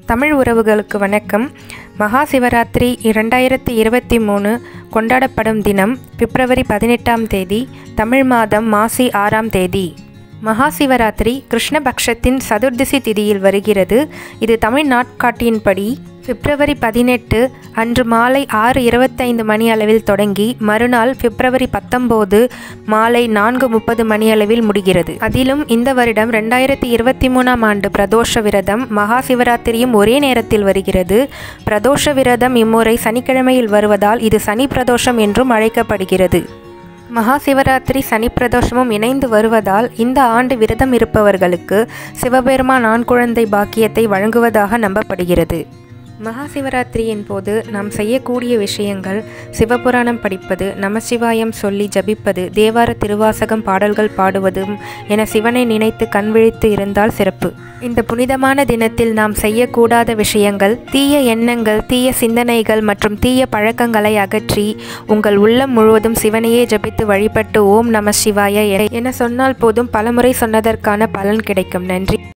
தமிழ் உறவுகளுக்கு வணக்கம் மகா சிவராத்திரி இரண்டாயிரத்தி இருபத்தி மூணு கொண்டாடப்படும் தினம் பிப்ரவரி பதினெட்டாம் தேதி தமிழ் மாதம் மாசி ஆறாம் தேதி மகா சிவராத்திரி கிருஷ்ணபக்ஷத்தின் சதுர்தசி திதியில் வருகிறது இது தமிழ் நாட்காட்டியின்படி பிப்ரவரி பதினெட்டு அன்று மாலை ஆறு இருபத்தைந்து மணி அளவில் தொடங்கி மறுநாள் பிப்ரவரி பத்தொம்போது மாலை நான்கு முப்பது மணி அளவில் முடிகிறது அதிலும் இந்த வருடம் ரெண்டாயிரத்தி இருபத்தி மூணாம் ஆண்டு பிரதோஷ விரதம் மகா சிவராத்திரியும் ஒரே நேரத்தில் வருகிறது பிரதோஷ விரதம் இம்முறை சனிக்கிழமையில் வருவதால் இது சனி பிரதோஷம் என்றும் அழைக்கப்படுகிறது மகா சிவராத்திரி சனி பிரதோஷமும் இணைந்து வருவதால் இந்த ஆண்டு விரதம் இருப்பவர்களுக்கு சிவபெருமான் ஆண் குழந்தை பாக்கியத்தை வழங்குவதாக நம்பப்படுகிறது மகா சிவராத்திரியின் போது நாம் செய்யக்கூடிய விஷயங்கள் சிவபுராணம் படிப்பது நமசிவாயம் சொல்லி ஜபிப்பது தேவார திருவாசகம் பாடல்கள் பாடுவதும் என சிவனை நினைத்து கண் விழித்து இருந்தால் சிறப்பு இந்த புனிதமான தினத்தில் நாம் செய்யக்கூடாத விஷயங்கள் தீய எண்ணங்கள் தீய சிந்தனைகள் மற்றும் தீய பழக்கங்களை அகற்றி உங்கள் உள்ளம் முழுவதும் சிவனையே ஜபித்து வழிபட்டு ஓம் நம சிவாய என சொன்னால் போதும் பலமுறை சொன்னதற்கான பலன் கிடைக்கும் நன்றி